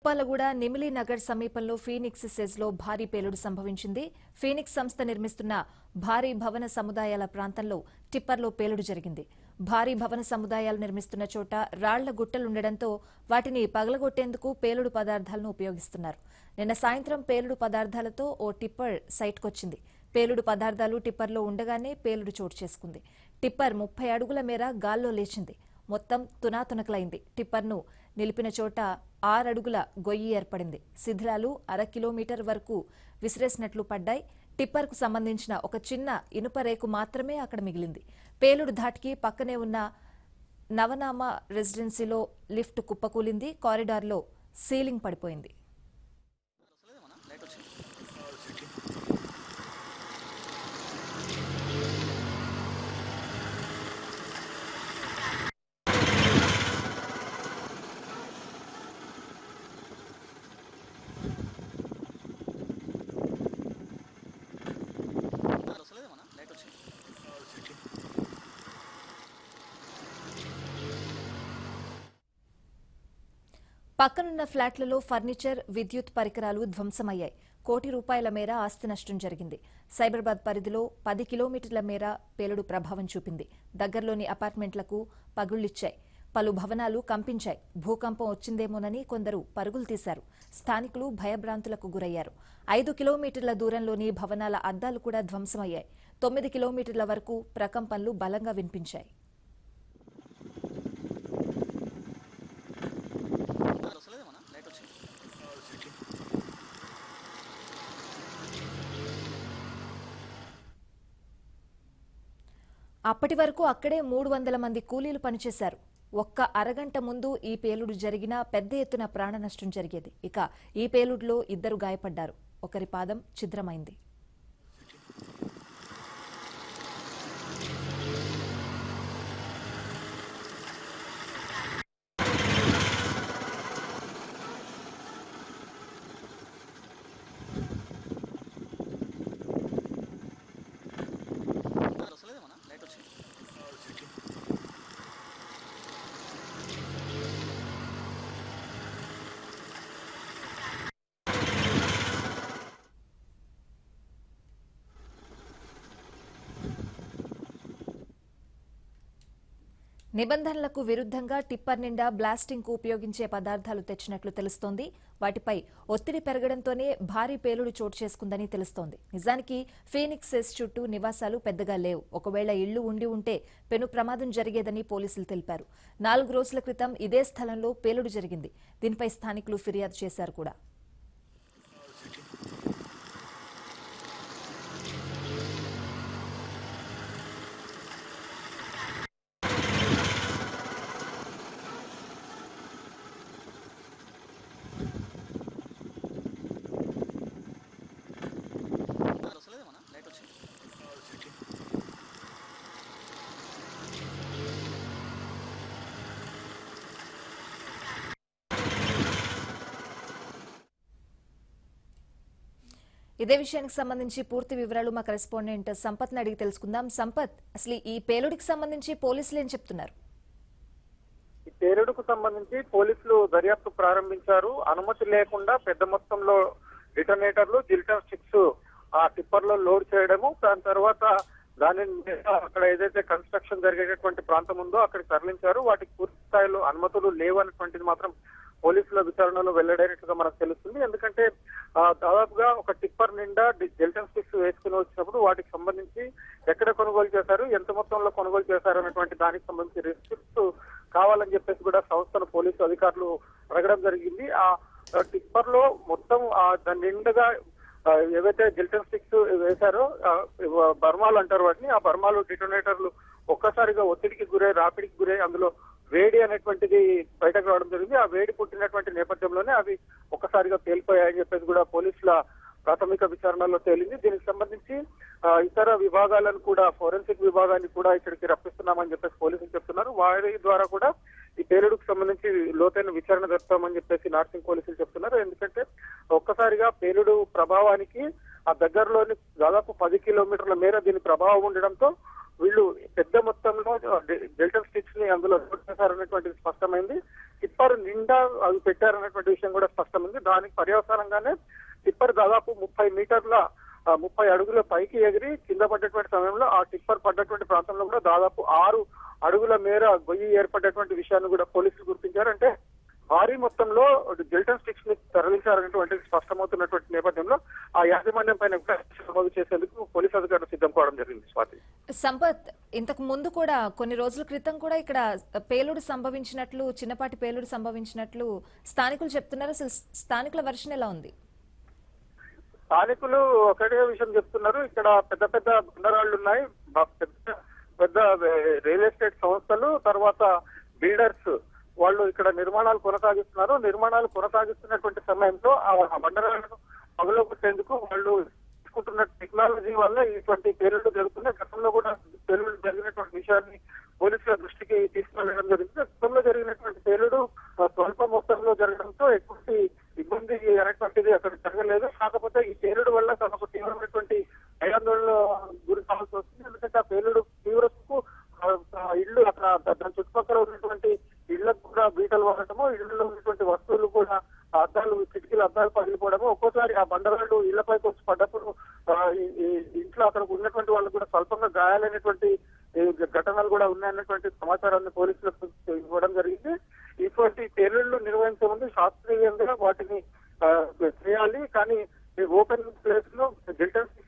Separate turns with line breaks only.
ఉప్పాలగూడ నిమిలి నగర్ సమీపంలో ఫీనిక్స్ సెజ్లో భారీ పేలుడు సంభవించింది ఫీనిక్స్ సంస్థ నిర్మిస్తున్న భారీ భవన సముదాయాల ప్రాంతంలో టిప్పర్లో పేలుడు జరిగింది భారీ భవన సముదాయాలు నిర్మిస్తున్న చోట రాళ్ల గుట్టలుండటంతో వాటిని పగలగొట్టేందుకు పేలుడు పదార్థాలను ఉపయోగిస్తున్నారు నిన్న సాయంత్రం పేలుడు పదార్థాలతో ఓ టిప్పర్ సైట్కొచ్చింది పేలుడు పదార్థాలు టిప్పర్లో ఉండగానే పేలుడు చోటు చేసుకుంది టిప్పర్ ముప్పై అడుగుల మేర గాల్లో లేచింది మొత్తం తునాతునకలైంది టిప్పర్ను నిలిపిన చోట ఆరడుగుల గొయ్యి ఏర్పడింది శిథిలాలు అర కిలోమీటర్ వరకు విసిరేసినట్లు పడ్డాయి టిప్పర్కు సంబంధించిన ఒక చిన్న ఇనుప రేకు మాత్రమే అక్కడ మిగిలింది పేలుడు ధాటికి పక్కనే ఉన్న నవనామ రెసిడెన్సీలో లిఫ్ట్ కుప్పకూలింది కారిడార్లో సీలింగ్ పడిపోయింది
వస్తలేదేమన్నా లైట్ వచ్చింది
పక్కనున్న ఫ్లాట్లలో ఫర్నిచర్ విద్యుత్ పరికరాలు ధ్వంసమయ్యాయి కోటి రూపాయల మేర ఆస్తి నష్టం జరిగింది సైబరాబాద్ పరిధిలో పది కిలోమీటర్ల మేర పేలుడు ప్రభావం చూపింది దగ్గరలోని అపార్ట్మెంట్లకు పగుళ్లిచ్చాయి పలు భవనాలు కంపించాయి భూకంపం వచ్చిందేమోనని కొందరు పరుగులు తీశారు స్థానికులు భయభ్రాంతులకు గురయ్యారు ఐదు కిలోమీటర్ల దూరంలోని భవనాల అద్దాలు కూడా ధ్వంసమయ్యాయి తొమ్మిది కిలోమీటర్ల వరకు ప్రకంపనలు బలంగా వినిపించాయి
వస్తలేదేమన్నా లైట్ వచ్చింది
అప్పటి వరకు అక్కడే మూడు వందల మంది కూలీలు పనిచేశారు ఒక్క అరగంట ముందు ఈ పేలుడు జరిగినా పెద్ద ఎత్తున ప్రాణ నష్టం జరిగేది ఇక ఈ పేలుడులో ఇద్దరు గాయపడ్డారు ఒకరి పాదం ఛిద్రమైంది
వస్తలేదేమన్నా లైట్ వచ్చింది
నిబంధనలకు విరుద్ధంగా టిప్పర్ నిండా బ్లాస్టింగ్ కు ఉపయోగించే పదార్థాలు తెచ్చినట్లు తెలుస్తోంది వాటిపై ఒత్తిడి పెరగడంతోనే భారీ పేలుడు చోటు చేసుకుందని తెలుస్తోంది నిజానికి ఫీనిక్స్ సెస్ చుట్టూ నివాసాలు పెద్దగా లేవు ఒకవేళ ఇళ్లు ఉండి ఉంటే పెను ప్రమాదం జరిగేదని పోలీసులు తెలిపారు నాలుగు రోజుల క్రితం ఇదే స్థలంలో పేలుడు జరిగింది దీనిపై స్థానికులు ఫిర్యాదు చేశారు కూడా
వస్తలేదేమన్నా లైట్ వచ్చింది
ఇదే విషయానికి సంబంధించి పూర్తి వివరాలు మా కరెస్పాండెంట్ సంపత్ని అడిగి తెలుసుకుందాం సంపత్ అసలు ఈ పేలుడికి సంబంధించి పోలీసులు ఏం చెప్తున్నారు
ఈ పేలుడుకు సంబంధించి పోలీసులు దర్యాప్తు ప్రారంభించారు అనుమతి లేకుండా పెద్ద మొత్తంలో డిటోనేటర్లు జిల్టన్ స్టిక్స్ ఆ టిప్పర్ లో లోడ్ చేయడము దాని తర్వాత దాని మీద అక్కడ ఏదైతే కన్స్ట్రక్షన్ జరిగేటటువంటి ప్రాంతం ఉందో అక్కడికి తరలించారు వాటికి పూర్తి స్థాయిలో అనుమతులు లేవు అనేటువంటిది మాత్రం పోలీసుల విచారణలో వెల్లడైనట్టుగా మనకు తెలుస్తుంది ఎందుకంటే ఆ, దాదాపుగా ఒక టిప్పర్ నిండా జెల్టన్ స్టిక్స్ వేసుకుని వచ్చినప్పుడు వాటికి సంబంధించి ఎక్కడ కొనుగోలు చేశారు ఎంత మొత్తంలో కొనుగోలు చేశారు అనేటువంటి దానికి సంబంధించి రిసిప్ట్స్ కావాలని చెప్పేసి కూడా సంస్థను పోలీసు అధికారులు అడగడం జరిగింది ఆ టిప్పర్ లో మొత్తం ఆ దాని నిండుగా ఆ, ఏవైతే జిల్టన్ స్టిక్స్ వేశారో ఆ, ఇవ- బర్మాలు అంటారు వాటిని ఆ బర్మాలు డిటోనేటర్లు ఒక్కసారిగా ఒత్తిడికి గురై రాపిడికి గురై అందులో వేడి అనేటువంటిది బయటకు రావడం జరిగింది ఆ వేడి పుట్టినటువంటి నేపథ్యంలోనే అవి ఒక్కసారిగా పేలిపోయాయని చెప్పేసి కూడా పోలీసుల ప్రాథమిక విచారణలో తేలింది దీనికి సంబంధించి ఆ, ఇతర విభాగాలను కూడా ఫోరెన్సిక్ విభాగాన్ని కూడా ఇక్కడికి రప్పిస్తున్నామని చెప్పేసి పోలీసులు చెప్తున్నారు వారి ద్వారా కూడా ఈ పేలుడుకు సంబంధించి లోతైన విచారణ జరుపుతామని చెప్పేసి నార్సింగ్ పోలీసులు చెప్తున్నారు ఎందుకంటే ఒక్కసారిగా పేలుడు ప్రభావానికి ఆ దగ్గరలోని దాదాపు పది కిలోమీటర్ల మేర దీని ప్రభావం ఉండడంతో వీళ్ళు పెద్ద మొత్తంలో డెల్టా స్టిక్స్ ని అందులో లోడ్ చేశారనేటువంటిది స్పష్టమైంది టిప్పర్ నిండా అవి పెట్టారనేటువంటి విషయం కూడా స్పష్టమైంది దానికి పర్యవసానంగానే టిప్పర్ దాదాపు ముప్పై మీటర్ల ఆ, ముప్పై అడుగుల పైకి ఎగిరి కింద పడ్డటువంటి సమయంలో ఆ టిప్పర్ పడ్డటువంటి ప్రాంతంలో కూడా దాదాపు ఆరు అడుగుల మేర గొయ్యి ఏర్పడ్డటువంటి విషయాన్ని కూడా పోలీసులు గుర్తించారు అంటే భారీ మొత్తంలో జిల్టన్ స్టిక్స్ ని తరలించారనేటువంటి స్పష్టమవుతున్నటువంటి నేపథ్యంలో ఆ యాజమాన్యం పైన కూడా కేసు నమోదు చేసేందుకు పోలీసు అధికారులు సిద్ధం కావడం జరిగింది స్వాతి
సంపత్ ఇంతకు ముందు కూడా కొన్ని రోజుల క్రితం కూడా ఇక్కడ పేలుడు సంభవించినట్లు చిన్నపాటి పేలుడు సంభవించినట్లు స్థానికులు చెప్తున్నారు అసలు స్థానికుల వర్షన్ ఎలా ఉంది
స్థానికులు ఒకటే విషయం చెప్తున్నారు ఇక్కడ పెద్ద పెద్ద బండరాళ్లు ఉన్నాయి బ- పెద్ద పెద్ద రియల్ ఎస్టేట్ సంస్థలు తర్వాత బిల్డర్స్ వాళ్ళు ఇక్కడ నిర్మాణాలు కొనసాగిస్తున్నారు నిర్మాణాలు కొనసాగిస్తున్నటువంటి సమయంలో ఆ బండరాళ్లను పగలగొట్టేందుకు వాళ్ళు తీసుకుంటున్న టెక్నాలజీ వల్ల ఇటువంటి పేలుళ్లు జరుగుతున్నాయి గతంలో కూడా పేలుళ్లు జరిగినటువంటి విషయాన్ని పోలీసుల దృష్టికి తీసుకెళ్లడం జరిగింది గతంలో జరిగినటువంటి పేలుడు ఆ, స్వల్ప మొత్తంలో జరగడంతో ఎటువంటి ఇబ్బంది అనేటువంటిది అక్కడ జరగలేదు కాకపోతే ఈ పేలుడు వల్ల తమకు తీవ్రమైనటువంటి భయాందోళన గురి కావాల్సి వస్తుంది ఎందుకంటే ఆ పేలుడు తీవ్రతకు ఆ, ఆ ఇల్లు అక్కడ దాని చుట్టుపక్కల ఉన్నటువంటి ఇళ్లకు కూడా బీటలు పడటము ఇళ్లలో ఉన్నటువంటి వస్తువులు కూడా ఆ అద్దాలు కిటికీల అద్దాలు పగిలిపోవడము ఒక్కోసారి ఆ బండరాళ్ళు ఇళ్లపైకి వచ్చి పడ్డప్పుడు ఆ, ఈ- ఈ ఇంట్లో అక్కడ ఉన్నటువంటి వాళ్ళకు కూడా స్వల్పంగా గాయాలైనటువంటి ఈ ఘటనలు కూడా ఉన్నాయన్నటువంటి సమాచారాన్ని పోలీసులకు ఇవ్వడం జరిగింది ఇటువంటి పేలుళ్లు నిర్వహించే ముందు శాస్త్రీయంగా వాటిని ఆ, చేయాలి కానీ ఓపెన్ ప్లేస్ లో జిల్టన్